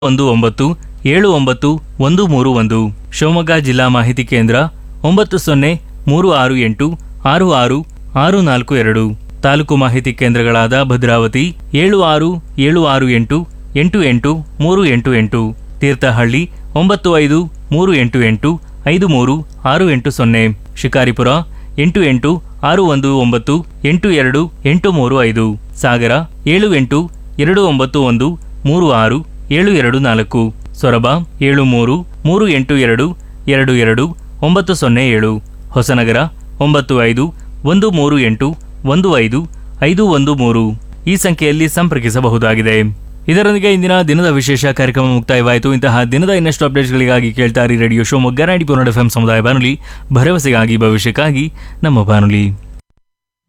ಒಂದು ಒಂಬತ್ತು ಏಳು ಒಂಬತ್ತು ಒಂದು ಮೂರು ಒಂದು ಶಿವಮೊಗ್ಗ ಜಿಲ್ಲಾ ಮಾಹಿತಿ ಕೇಂದ್ರ ಒಂಬತ್ತು ಸೊನ್ನೆ ಮೂರು ಆರು ಎಂಟು ಆರು ಆರು ಆರು ನಾಲ್ಕು ಎರಡು ತಾಲೂಕು ಮಾಹಿತಿ ಕೇಂದ್ರಗಳಾದ ಭದ್ರಾವತಿ ಏಳು ಆರು ಏಳು ಆರು ಎಂಟು ಎಂಟು ಎಂಟು ಮೂರು ಎಂಟು ಎಂಟು ತೀರ್ಥಹಳ್ಳಿ ಒಂಬತ್ತು ಐದು ಮೂರು ಎಂಟು ಎಂಟು ಐದು ಮೂರು ಆರು ಎಂಟು ಸೊನ್ನೆ ಶಿಕಾರಿಪುರ ಎಂಟು ಎಂಟು ಆರು ಒಂದು ಒಂಬತ್ತು ಎಂಟು ಎರಡು ಎಂಟು ಮೂರು ಐದು ಸಾಗರ ಏಳು ಎಂಟು ಎರಡು ಒಂಬತ್ತು ಒಂದು ಮೂರು ಆರು ಏಳು ಎರಡು ನಾಲ್ಕು ಸೊರಬ ಏಳು ಮೂರು ಮೂರು ಎಂಟು ಎರಡು ಎರಡು ಎರಡು ಒಂಬತ್ತು ಸೊನ್ನೆ ಏಳು ಹೊಸನಗರ ಒಂಬತ್ತು ಐದು ಒಂದು ಮೂರು ಎಂಟು ಒಂದು ಐದು ಐದು ಒಂದು ಮೂರು ಈ ಸಂಖ್ಯೆಯಲ್ಲಿ ಸಂಪರ್ಕಿಸಬಹುದಾಗಿದೆ ಇದರೊಂದಿಗೆ ಇಂದಿನ ದಿನದ ವಿಶೇಷ ಕಾರ್ಯಕ್ರಮ ಮುಕ್ತಾಯವಾಯಿತು ಇಂತಹ ದಿನದ ಇನ್ನಷ್ಟು ಅಪ್ಡೇಟ್ಸ್ಗಳಿಗಾಗಿ ಕೇಳ್ತಾರಿ ರೇಡಿಯೋ ಶಿವಮೊಗ್ಗ ನಾಡಿ ಪೂರ್ಣ ಎಫ್ ಸಮುದಾಯ ಬಾನುಲಿ ಭರವಸೆಗಾಗಿ ಭವಿಷ್ಯಕ್ಕಾಗಿ ನಮ್ಮ ಬಾನುಲಿ